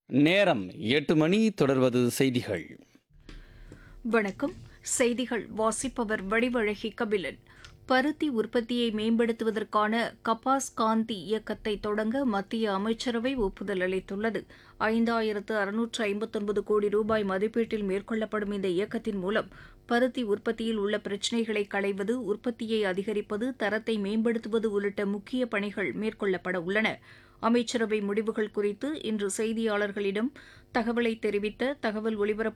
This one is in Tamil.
நேரம் எட்டு மணி தொடர்வது செய்திகள் வணக்கம் செய்திகள் வாசிப்பவர் வடிவழகி கபிலன் பருத்தி உற்பத்தியை மேம்படுத்துவதற்கான கபாஸ் காந்தி இயக்கத்தை தொடங்க மத்திய அமைச்சரவை ஒப்புதல் அளித்துள்ளது ஐந்தாயிரத்து அறுநூற்று ஐம்பத்தொன்பது கோடி ரூபாய் மதிப்பீட்டில் மேற்கொள்ளப்படும் இந்த இயக்கத்தின் மூலம் பருத்தி உற்பத்தியில் உள்ள பிரச்சினைகளை களைவது உற்பத்தியை அதிகரிப்பது தரத்தை மேம்படுத்துவது உள்ளிட்ட முக்கிய பணிகள் மேற்கொள்ளப்பட உள்ளன அமைச்சரவை முடிவுகள் குறித்து இன்று செய்தியாளர்களிடம் தகவலை தெரிவித்த தகவல் ஒலிபரப்பு